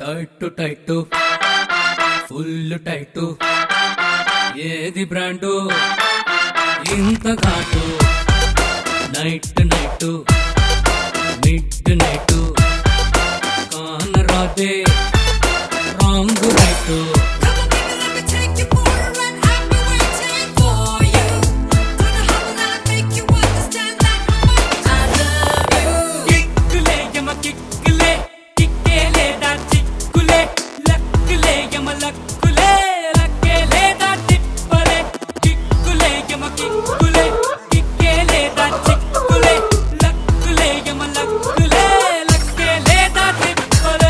Tight tight full tight ఏది brand ఇంత ఘాటు నైట్ నైట్ మిడ్ నైట్ కానరాదే wrong night Come on, baby, let me take you for a ride. I've been waiting for you. Gonna hustle and make you understand that how much I love you. కిక్కులే యమ కిక్కులే కిక్కే లేదా చిక్కులే లక్కులే యమ లక్కులే లక్కే లేదా తిప్పలే కిక్కులే యమ కిక్కులే కిక్కే లేదా చిక్కులే లక్కులే యమ లక్కులే లక్కే లేదా తిప్పలే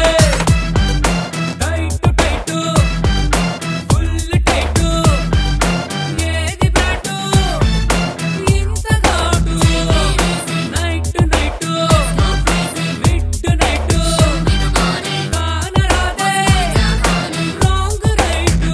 టైటు టైటు ఫుల్ టైటు ఏది బ్రాటు ఇంత ఘాటు నైట్ నైట్ మిడ్ నైట్ కానరాదే రాంగ్ రైట్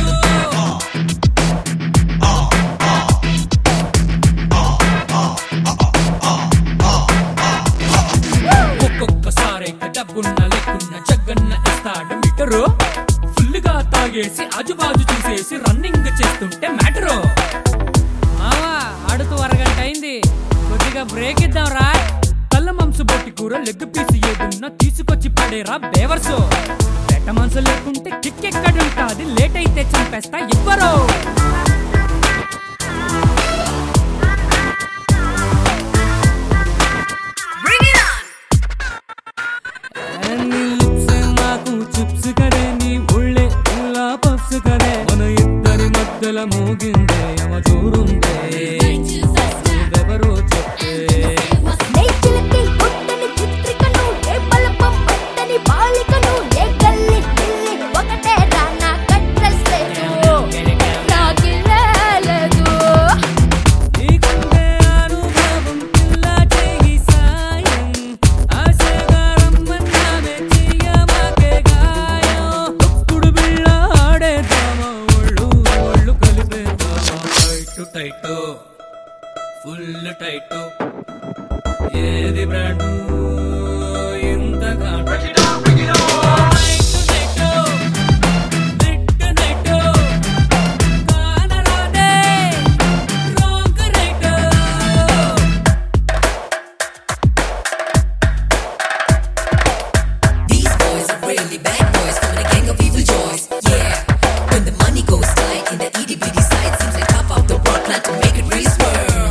ఒక్కొక్కసారి డబ్బున్న లేకున్న జగ్గన్న ఇస్తాడు మీటరు ఫుల్ గా తాగేసి ఆజుబాజు చూసేసి రన్నింగ్ చేస్తుంటే మ్యాటరు మావా ఆడుతూ అరగంట అయింది కొద్దిగా బ్రేక్ ఇద్దాం రా కళ్ళ మాంసు బొట్టి కూర లెగ్ పీస్ ఏదున్నా తీసుకొచ్చి పడేరా బేవర్సు పెట్ట మనసు లేకుంటే కిక్ ఎక్కడుంటాది లేట్ అయితే చంపేస్తా ఇవ్వరు Bring it on. నీ lips ఏ నాకు చిప్స్ కదే నీ ఒళ్ళే ఇలా పప్స్ కదే మన ఇద్దరి మధ్యల మోగిందే యమ చూరుందే ఎవరో చెప్తే నేచులకి పుట్టని చిత్రికను ఏ బలపం పట్టని బాలికను ఏ గల్లి గిల్లి ఒకటే రానా కట్రస్లేదు నాకిలా లేదు నీకుండే అనుభవం పిల్ల చేయి సాయం ఆశగా రమ్మన్నామే చెయ్యమాకే గాయం తప్పుడు బిళ్ళ ఆడేద్దామా ఒళ్ళు ఒళ్ళు కలిపేద్దామా టైట్ టైట్ ఫుల్ టైట్ ఏది బ్రాండు ఇంత ఘాటు These boys are really bad boys from a gang of evil joys. Yeah. When the money goes tight in the itty bitty side, seems like top of the world plan to make it really swirl.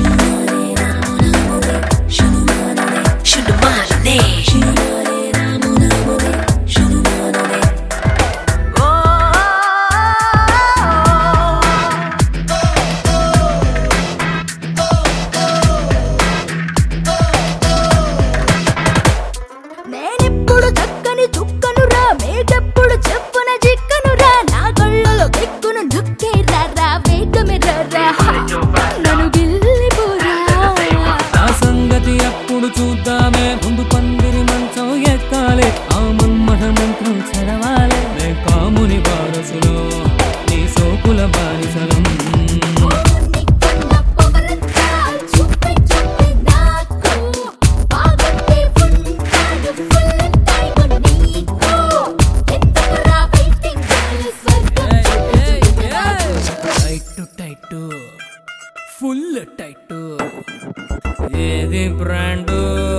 నేనెప్పుడు దక్కని చుక్కను రా మేటప్పుడు చెప్పున చిక్కను రా నా గొళ్ళలో దిక్కును నొక్కే రా వేగమే రా నన్ను గిల్లిపోరా ఆ సంగతి అప్పుడు చూద్దామే ముందు పందిరి మంచం ఎక్కాలి ఆ మన్మథ మంత్రం చదవాలి నే కాముని వారసులో నీ సోకుల బానిసలం నీకున్న పొగరంతా చూపి చూపి నాకు బాగుంటే ఉంటాడు ఫుల్ టైం నీకు ఎందుకురా వెయిటింగ్ స్వర్గం టైట్ టైట్ ఫుల్ టైట్ ఏది బ్రాండు